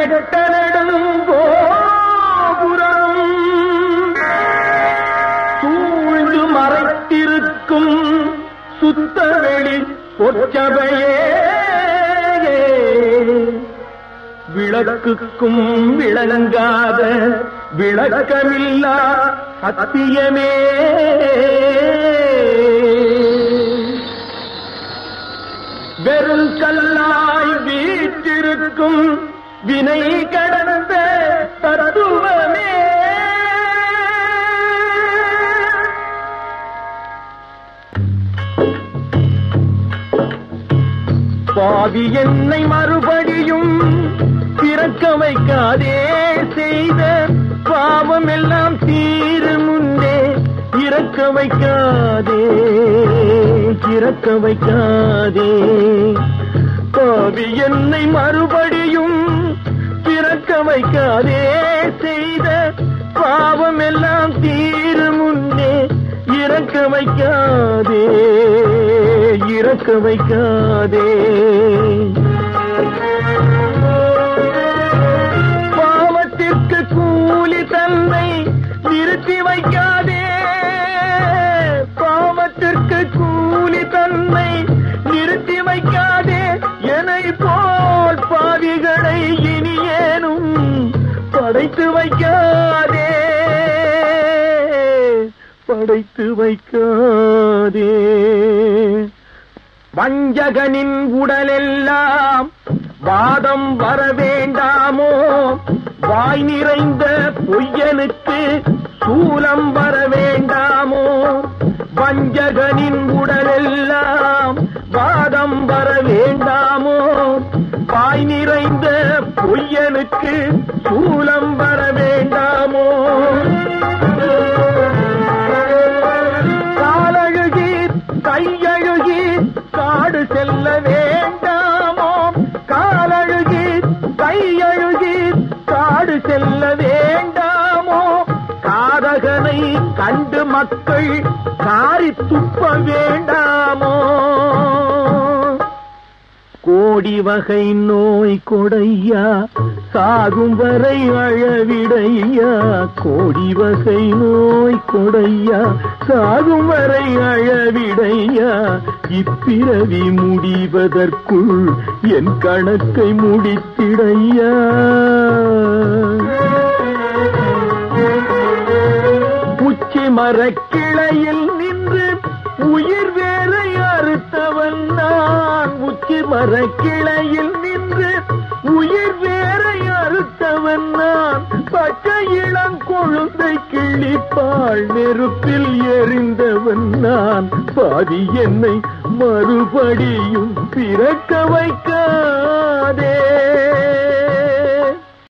கெட்ட நெடுங்கோபுரம் சூழ்ந்து மறைத்திருக்கும் சுத்தவெளி பொற்சபையே விளக்குக்கும் விளங்காத விளக்கமில்லா சத்தியமே வெறும் கல்லாய் வீற்றிருக்கும் வினை கடந்த தத்துவமே பாவி என்னை மறுபடியும் பிறக்க வைக்காதே செய்த பாவம் எல்லாம் தீரு முன்னே இறக்க வைக்காதே இறக்க வைக்காதே பாவி என்னை மறுபடியும் பிறக்க வைக்காதே செய்த பாவம் எல்லாம் தீரு முன்னே இறக்க வைக்காதே இறக்க வைக்காதே பாவத்திற்கு கூலி தன்னை நிறுத்தி வைக்காதே பாவத்திற்கு கூலி தன்னை நிறுத்தி வைக்காதே என்னை போல் பாவிகளை இனி ஏனும் படைத்து வைக்காதே படைத்து வைக்காதே வஞ்சகனின் உடலெல்லாம் வாதம் வர வேண்டாமோ வாய் நிறைந்த பொய்யனுக்கு சூலம் வர வேண்டாமோ வஞ்சகனின் உடலெல்லாம் வாதம் வர வேண்டாமோ வாய் நிறைந்த பொய்யனுக்கு சூலம் வர வேண்டாமோ காலழுகி கையழுகி காடு செல்ல வேண்டாமோ காலழுகி கையழுகி காடு செல்ல வேண்டாமோ காதகனை கண்டு மக்கள் காரி துப்ப வேண்டாமோ கோடி வகை நோய் கொடையா சாகும் வரை அழவிடையா கோடி வகை நோய் கொடையா சாகும் வரை அழவிடையா இப்பிறவி முடிவதற்குள் என் கணக்கை முடித்திடையா உச்சி மரக்கிளையில் நின்று உயிர் வேறை அறுத்தவன் நான் உச்சி மரக்கிளையில் நின்று உயிர் வேறை அறுத்தவன் நான் பச்சை இளம் கொழுந்தை கிள்ளிப்பாள் நெருப்பில் எறிந்தவன் நான் பாதி என்னை மறுபடியும் பிறக்க வைக்காதே